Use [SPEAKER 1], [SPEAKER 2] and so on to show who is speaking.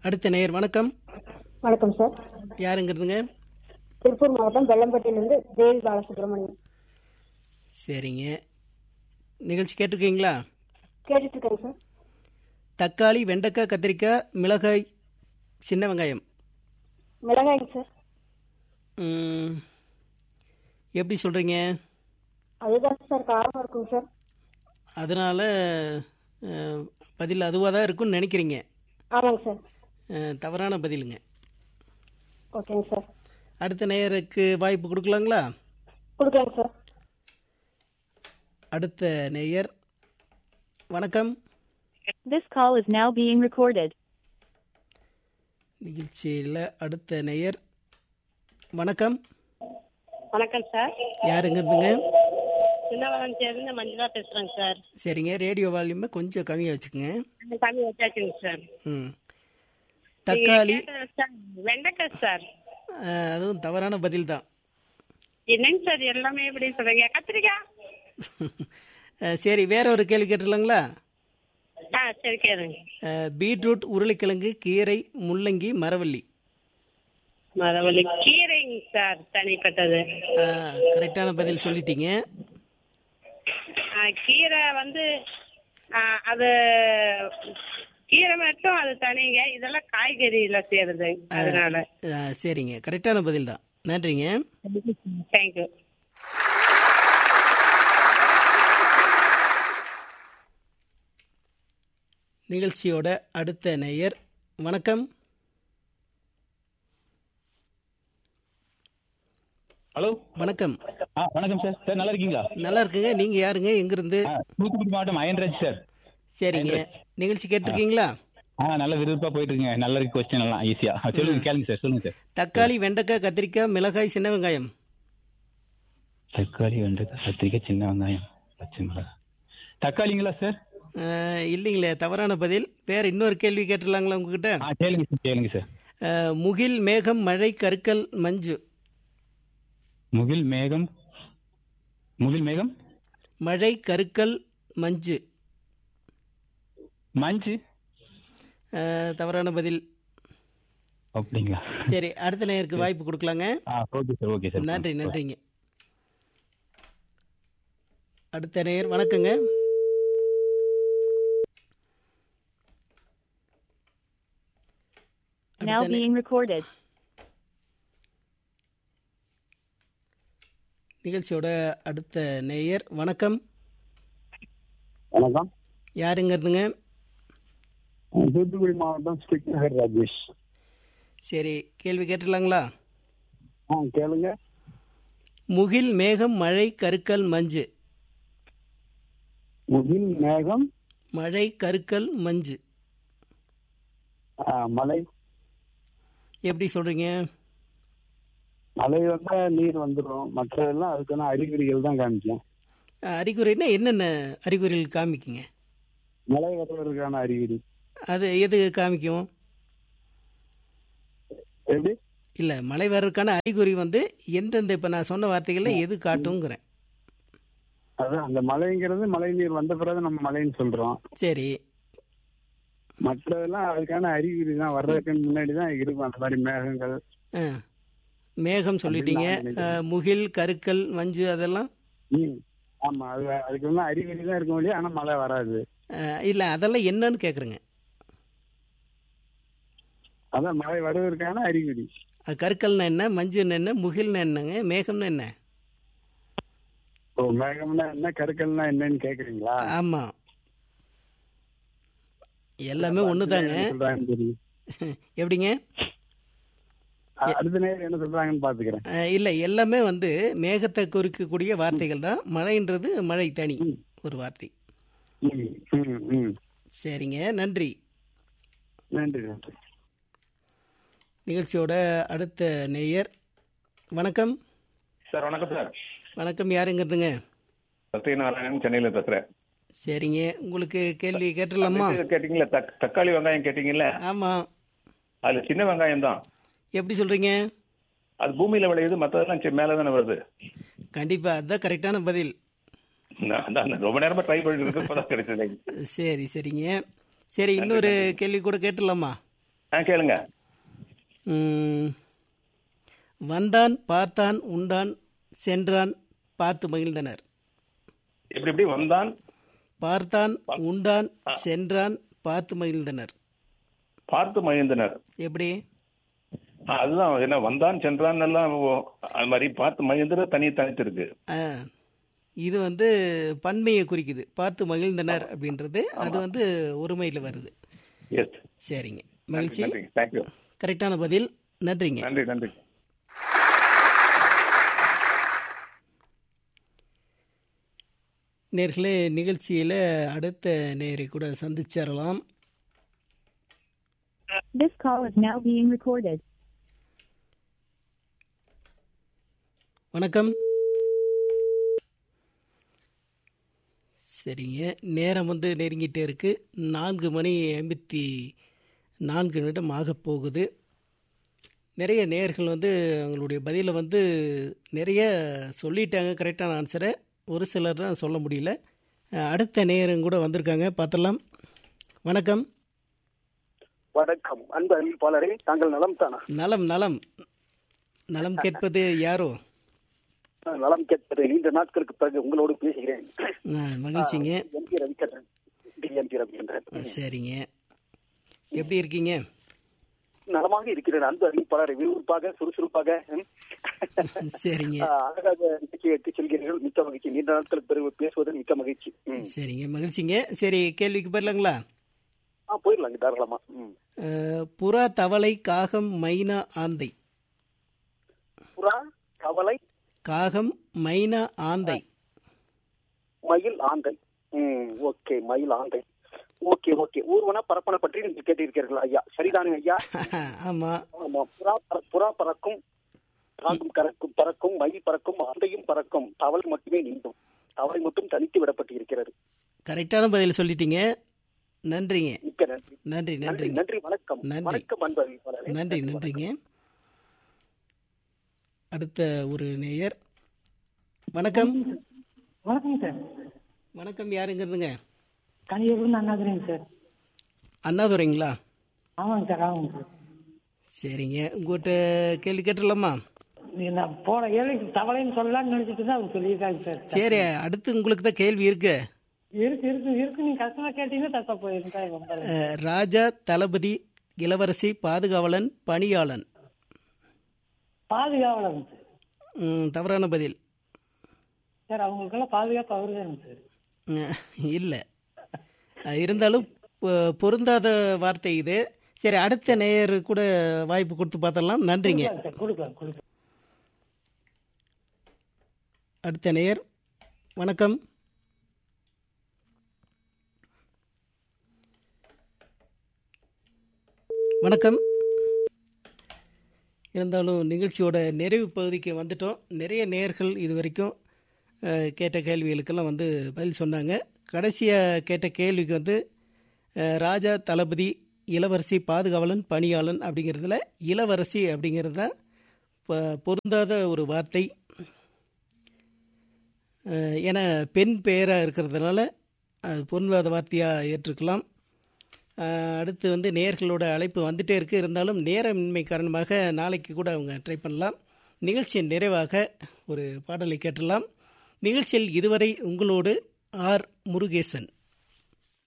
[SPEAKER 1] அடுத்த நேயர் வணக்கம்
[SPEAKER 2] வணக்கம் சார்
[SPEAKER 1] யாருங்கிறதுங்க
[SPEAKER 2] திருப்பூர் மாவட்டம் வெள்ளம்பட்டியிலிருந்து தேவி பாலசுப்ரமணியம்
[SPEAKER 1] சரிங்க நிகழ்ச்சி கேட்டிருக்கீங்களா
[SPEAKER 2] கேட்டுட்டு இருக்கேங்க சார்
[SPEAKER 1] தக்காளி வெண்டைக்காய் கத்திரிக்காய் மிளகாய் சின்ன வெங்காயம்
[SPEAKER 2] மிளகாய்ங்க சார்
[SPEAKER 1] ம், எப்படி சொல்கிறீங்க
[SPEAKER 2] அதுதான் சார் காரமாக இருக்குங்க சார்
[SPEAKER 1] அதனால் பதில் அதுவாக தான் இருக்கும்னு நினைக்கிறீங்க
[SPEAKER 2] ஆமாங்க சார்
[SPEAKER 1] அஹ், தவறான பதிலுங்க
[SPEAKER 2] ஓகேங்க சார்
[SPEAKER 1] அடுத்த நேயருக்கு வாய்ப்பு கொடுக்கலாங்களா
[SPEAKER 2] கொடுக்குறேங்க சார்
[SPEAKER 1] அடுத்த நேயர் வணக்கம்
[SPEAKER 3] This call is now being recorded.
[SPEAKER 1] நிகழ்ச்சியில் அடுத்த நேயர் வணக்கம்
[SPEAKER 4] வணக்கம் சார்
[SPEAKER 1] யாருங்கிறதுங்க
[SPEAKER 4] சின்னவரம் சேர்ந்து மஞ்சுளா பேசுறேங்க சார்
[SPEAKER 1] சரிங்க ரேடியோ வால்யூமை கொஞ்சம் கம்மியாக வச்சுக்கோங்க
[SPEAKER 4] சாமி வச்சாச்சுங்க சார்
[SPEAKER 1] ம் தக்காளி
[SPEAKER 4] கேட்டது சார், வெண்டைக்காய் சார்
[SPEAKER 1] அஹ், அதுவும் தவறான பதில் தான்
[SPEAKER 4] என்னங்க சார் எல்லாமே எப்படி சொல்றீங்க கத்திரிக்காய்
[SPEAKER 1] அஹ், சரி வேற ஒரு கேள்வி கேட்டுடலாங்களா
[SPEAKER 4] ஆ சரி கேளுங்க
[SPEAKER 1] அஹ், பீட்ரூட் உருளைக்கிழங்கு கீரை முள்ளங்கி மரவள்ளி
[SPEAKER 4] மரவள்ளி கீரைங்க சார் தனிப்பட்டது
[SPEAKER 1] அஹ், கரெக்டான பதில் சொல்லிட்டீங்க
[SPEAKER 4] ஆ, கீரை வந்து ஆ, அது கீரை மட்டும் அது தனிங்க இதெல்லாம் காய்கறியில சேருது அதனால
[SPEAKER 1] அஹ், சரிங்க கரெக்டான பதில் தான் நன்றிங்க
[SPEAKER 4] தேங்க்யூ
[SPEAKER 1] நிகழ்ச்சியோட அடுத்த நேயர் வணக்கம்
[SPEAKER 5] ஹலோ
[SPEAKER 1] வணக்கம்
[SPEAKER 5] ஆ வணக்கம் சார் சார் நல்லா இருக்கீங்களா
[SPEAKER 1] நல்லா இருக்குங்க நீங்க யாருங்க எங்கிருந்து
[SPEAKER 5] ஆ தூத்துக்குடி மாவட்டம் அயன்ராஜ் சார்
[SPEAKER 1] சரிங்க நிகழ்ச்சி கேட்டிருக்கீங்களா
[SPEAKER 5] ஆ நல்ல விருப்பா போயிட்டு இருக்குங்க நல்ல இருக்கு கொஸ்டின் எல்லாம் ஈஸியா சொல்லுங்க கேளுங்க சார் சொல்லுங்க சார்
[SPEAKER 1] தக்காளி வெண்டைக்காய் கத்திரிக்காய் மிளகாய் சின்ன வெங்காயம்
[SPEAKER 5] தக்காளி வெண்டைக்காய் கத்திரிக்காய் சின்ன வெங்காயம் பச்சை மிளகாய் தக்காளிங்களா சார்
[SPEAKER 1] அஹ், இல்லைங்களே தவறான பதில் வேற இன்னொரு கேள்வி கேட்டுடலாங்களா உங்ககிட்ட
[SPEAKER 5] ஆ கேளுங்க சார் கேளுங்க சார்
[SPEAKER 1] அஹ், முகில் மேகம் மழை கற்கள் மஞ்சு
[SPEAKER 5] முகில் மேகம் முகில் மேகம்
[SPEAKER 1] மழை கருக்கல் மஞ்சு
[SPEAKER 5] மஞ்சு
[SPEAKER 1] அஹ், தவறான பதில்
[SPEAKER 5] அப்படிங்களா
[SPEAKER 1] சரி அடுத்த நேயருக்கு வாய்ப்பு கொடுக்கலாங்க
[SPEAKER 5] ஆ ஓகே சார் ஓகே சார்
[SPEAKER 1] நன்றி நன்றிங்க அடுத்த நேயர் வணக்கங்க
[SPEAKER 3] Now
[SPEAKER 1] அடுத்த நே-
[SPEAKER 3] being recorded.
[SPEAKER 1] நிகழ்ச்சியோட அடுத்த நேயர் வணக்கம்
[SPEAKER 6] வணக்கம்
[SPEAKER 1] யாருங்கிறதுங்க
[SPEAKER 6] தூத்துக்குடி மாவட்டம் ஸ்ரீ நகர் ராஜேஷ்
[SPEAKER 1] சரி கேள்வி கேட்டுடலாங்களா
[SPEAKER 6] ஆ கேளுங்க
[SPEAKER 1] முகில் மேகம் மழை கருக்கல் மஞ்சு
[SPEAKER 6] முகில் மேகம்
[SPEAKER 1] மழை கருக்கல் மஞ்சு
[SPEAKER 6] ஆ, மலை
[SPEAKER 1] எப்படி சொல்றீங்க
[SPEAKER 6] மலை வந்தா நீர் வந்துடும் மற்றதெல்லாம் அதுக்கான அறிகுறிகள் தான் காமிக்கும்
[SPEAKER 1] அஹ், அறிகுறின்னா என்னென்ன அறிகுறிகள் காமிக்குங்க
[SPEAKER 6] மழை வருவதற்கான அறிகுறி
[SPEAKER 1] அது எது காமிக்கும்
[SPEAKER 6] எப்படி
[SPEAKER 1] இல்லை மழை வர்றதுக்கான அறிகுறி வந்து எந்தெந்த இப்போ நான் சொன்ன வார்த்தைகளில் எது காட்டுங்கிறேன்
[SPEAKER 6] அதான் அந்த மலைங்கிறது மழை நீர் வந்த பிறகு நம்ம மலைன்னு சொல்றோம்
[SPEAKER 1] சரி
[SPEAKER 6] மற்றதெல்லாம் அதுக்கான அறிகுறி தான் வர்றதுக்கு முன்னாடி தான் இருக்கும் அந்த மாதிரி மேகங்கள்
[SPEAKER 1] ஆ மேகம் சொல்லிட்டீங்க
[SPEAKER 6] அப்படின்னு நான் நினைக்கிறேன்.
[SPEAKER 1] அஹ், முகில் கருக்கல் மஞ்சு அதெல்லாம்
[SPEAKER 6] ம் ஆமா அது அதுக்கு வந்து அறிகுறி தான் இருக்க முடியும் ஆனா மழை வராது
[SPEAKER 1] இல்லை அதெல்லாம் என்னன்னு கேட்குறேங்க
[SPEAKER 6] அதான் மழை வருவதற்கான அறிகுறி
[SPEAKER 1] அது கருக்கல்னா என்ன மஞ்சுன்னு என்ன முகில்னா என்னங்க மேகம்னா என்ன
[SPEAKER 6] ஓ மேகம்னா என்ன கருக்கல்னா என்னன்னு கேக்குறீங்களா
[SPEAKER 1] ஆமாம் எல்லாமே ஒன்று தாங்க
[SPEAKER 6] என்ன சொல்றாங்கன்னு தெரியும்.
[SPEAKER 1] எப்படிங்க
[SPEAKER 6] அ- அடுத்த நேரம் என்ன சொல்றாங்கன்னு பாத்துக்கிறேன்
[SPEAKER 1] இல்லை எல்லாமே வந்து மேகத்தை குறிக்கக்கூடிய வார்த்தைகள் தான் மழைன்றது மழை தனி ஒரு வார்த்தை
[SPEAKER 6] ம், ம், ம்.
[SPEAKER 1] சரிங்க நன்றி
[SPEAKER 6] நன்றி நன்றி
[SPEAKER 1] நிகழ்ச்சியோட அடுத்த நேயர் வணக்கம்
[SPEAKER 7] சார் வணக்கம் சார்
[SPEAKER 1] வணக்கம் யாருங்கிறதுங்க
[SPEAKER 7] சத்யநாராயணன் சென்னையில பேசுறேன்
[SPEAKER 1] சரிங்க உங்களுக்கு கேள்வி கேட்டுடலாமா
[SPEAKER 7] இது கேட்டீங்களா தக்- தக்காளி வெங்காயம் கேட்டீங்கல்ல
[SPEAKER 1] ஆமாம்
[SPEAKER 7] அதுல சின்ன வெங்காயம் தான்
[SPEAKER 1] எப்படி சொல்கிறீங்க
[SPEAKER 7] அது பூமியில விளையுது மத்ததெல்லாம் சி- மேல தானே வருது
[SPEAKER 1] கண்டிப்பாக அதுதான் கரெக்டான பதில்
[SPEAKER 7] நான் தான் ரொம்ப நேரமா ட்ரை பண்ணிட்டு இருக்கு இப்பதான் கிடைச்சது
[SPEAKER 1] சரி சரிங்க சரி இன்னொரு கேள்வி கூட கேட்டுடலாமா
[SPEAKER 7] ஆ கேளுங்க
[SPEAKER 1] ம், வந்தான் பார்த்தான் உண்டான் சென்றான் பார்த்து மகிழ்ந்தனர்
[SPEAKER 7] எப்படி எப்படி வந்தான்
[SPEAKER 1] பார்த்தான் உண்டான் சென்றான் பார்த்து மகிழ்ந்தனர்
[SPEAKER 7] பார்த்து மகிழ்ந்தனர்
[SPEAKER 1] எப்படி
[SPEAKER 7] ஆ, அதுதான் என்ன வந்தான் சென்றான் எல்லாம் ஓ- அது மாதிரி பார்த்து மகிழ்ந்தனர் தனி தனித்து இருக்கு
[SPEAKER 1] ஆ, இது வந்து பன்மையை குறிக்குது பார்த்து மகிழ்ந்தனர் அப்படின்றது அது வந்து ஒருமையில் வருது
[SPEAKER 7] எஸ்
[SPEAKER 1] சரிங்க மகிழ்ச்சி
[SPEAKER 7] நன்றி தேங்க்யூ
[SPEAKER 1] கரெக்டான பதில் நன்றிங்க
[SPEAKER 7] நன்றி நன்றி
[SPEAKER 1] நேர்களே நிகழ்ச்சியில் அடுத்த நேரை கூட சந்திச்சிடலாம்
[SPEAKER 3] This call is now being recorded.
[SPEAKER 1] வணக்கம் சரிங்க நேரம் வந்து நெருங்கிட்டே இருக்கு நான்கு மணி ஐம்பத்தி நான்கு நிமிடம் ஆக போகுது நிறைய நேர்கள் வந்து அவங்களுடைய பதிலை வந்து நிறைய சொல்லிட்டாங்க கரெக்டான ஆன்சரை ஒரு சிலர் தான் சொல்ல முடியல அஹ், அடுத்த நேரம் கூட வந்திருக்காங்க பார்த்தலாம் வணக்கம்
[SPEAKER 8] வணக்கம் அன்பு அறிவிப்பாளரே தாங்கள் நலம் தானா
[SPEAKER 1] நலம் நலம் நலம் கேட்பது யாரோ
[SPEAKER 8] நலம் கேட்பது நீண்ட நாட்களுக்கு பிறகு உங்களோடு பேசுகிறேன்
[SPEAKER 1] அஹ், மகிழ்ச்சிங்க
[SPEAKER 8] எம்பி ரவிச்சந்திரன் டிஎம்பி ரவிச்சந்திரன்
[SPEAKER 1] சரிங்க எப்படி இருக்கீங்க
[SPEAKER 8] நலமாக இருக்கிறேன் அன்பு அறிவிப்பாளரை விறுவிறுப்பாக சுறுசுறுப்பாக ம்,
[SPEAKER 1] சரிங்க
[SPEAKER 8] ஆ, அழகாக நிகழ்ச்சியை எடுத்து செல்கிறீர்கள் மிக்க மகிழ்ச்சி நீண்ட நாட்களுக்கு பிறகு பேசுவது மிக்க மகிழ்ச்சி ம்.
[SPEAKER 1] சரிங்க மகிழ்ச்சிங்க சரி கேள்விக்கு போயிடலாங்களா
[SPEAKER 8] ஆ போயிடலாங்க தாராளமா ம்.
[SPEAKER 1] அஹ், புறா தவளை காகம் மைனா ஆந்தை
[SPEAKER 8] புறா கவலை
[SPEAKER 1] காகம் மைனா ஆந்தை
[SPEAKER 8] மயில் ஆந்தை ம் ஓகே மயில் ஆந்தை ஓகே ஓகே ஊர்வன பரப்பன பற்றி நீங்கள் கேட்டிருக்கிறீர்கள் ஐயா சரிதானே ஐயா
[SPEAKER 1] ஆமா
[SPEAKER 8] ஆமா புறா பற- புறா பறக்கும் காகம் கறக்கும் பறக்கும் மயில் பறக்கும் ஆந்தையும் பறக்கும் தவளை மட்டுமே நீந்தும் தவளை மட்டும் தனித்து விடப்பட்டு இருக்கிறது
[SPEAKER 1] கரெக்டான பதில் சொல்லிட்டீங்க நன்றிங்க
[SPEAKER 8] மிக்க நன்றி
[SPEAKER 1] நன்றி
[SPEAKER 8] நன்றி
[SPEAKER 1] நன்றிங்க
[SPEAKER 8] நன்றி வணக்கம்
[SPEAKER 1] நன்றி.
[SPEAKER 8] வணக்கம் அன்பு அறிவிப்பாளரே.
[SPEAKER 1] நன்றி நன்றிங்க அடுத்த ஒரு நேயர் வணக்கம்
[SPEAKER 9] வணக்கம் சார்
[SPEAKER 1] வணக்கம் யாருங்க இருந்துங்க
[SPEAKER 9] கனியூர்லேருந்து அண்ணாதுரைங்க சார்
[SPEAKER 1] அண்ணாதுரைங்களா
[SPEAKER 9] ஆமாங்க சார் ஆமாங்க சார்
[SPEAKER 1] சரிங்க உங்கள்கிட்ட கேள்வி கேட்டுடலாமா
[SPEAKER 9] நீ நான் போன ஏழைக்கு தவளைன்னு சொல்லலாம்னு நினைச்சிட்டு தான் அவர் சொல்லியிருக்காங்க சார்
[SPEAKER 1] சரி அடுத்து உங்களுக்கு தான் கேள்வி இருக்கு
[SPEAKER 9] இருக்கு இருக்கு இருக்கு நீங்க கஷ்டமா கேட்டீங்கன்னா தப்பா போயிருந்தா ரொம்ப
[SPEAKER 1] அஹ், ராஜா தளபதி இளவரசி பாதுகாவலன் பணியாளன்
[SPEAKER 9] பாதுகாவலர் சார்
[SPEAKER 1] ம், தவறான பதில்
[SPEAKER 9] சார் அவங்களுக்கெல்லாம் பாதுகாப்பு அவரு தானுங்க சார்
[SPEAKER 1] இல்லை இருந்தாலும் பொ- பொருந்தாத வார்த்தை இது சரி அடுத்த நேயர் கூட வாய்ப்பு கொடுத்து பார்த்தரலாம் நன்றிங்க
[SPEAKER 9] கொடுக்கலாம் சார் கொடுக்கலாம் கொடுக்கலாம்
[SPEAKER 1] அடுத்த நேயர் வணக்கம் வணக்கம் இருந்தாலும் நிகழ்ச்சியோட நிறைவு பகுதிக்கு வந்துட்டோம் நிறைய நேயர்கள் இது வரைக்கும் அஹ், கேட்ட கேள்விகளுக்கெல்லாம் வந்து பதில் சொன்னாங்க கடைசியாக கேட்ட கேள்விக்கு வந்து அஹ், ராஜா தளபதி இளவரசி பாதுகாவலன் பணியாளன் அப்படிங்கிறதுல இளவரசி அப்படிங்கிறது தான் பொ- பொருந்தாத ஒரு வார்த்தை அஹ், ஏன்னா பெண் பெயராக இருக்கிறதுனால அது பொருந்தாத வார்த்தையாக ஏற்றுக்கலாம் அஹ், அடுத்து வந்து நேர்களோட அழைப்பு வந்துட்டே இருக்கு இருந்தாலும் நேரமின்மை காரணமாக நாளைக்கு கூட அவங்க ட்ரை பண்ணலாம் நிகழ்ச்சியின் நிறைவாக ஒரு பாடலை கேட்டலாம் நிகழ்ச்சியில் இதுவரை உங்களோடு ஆர் முருகேசன்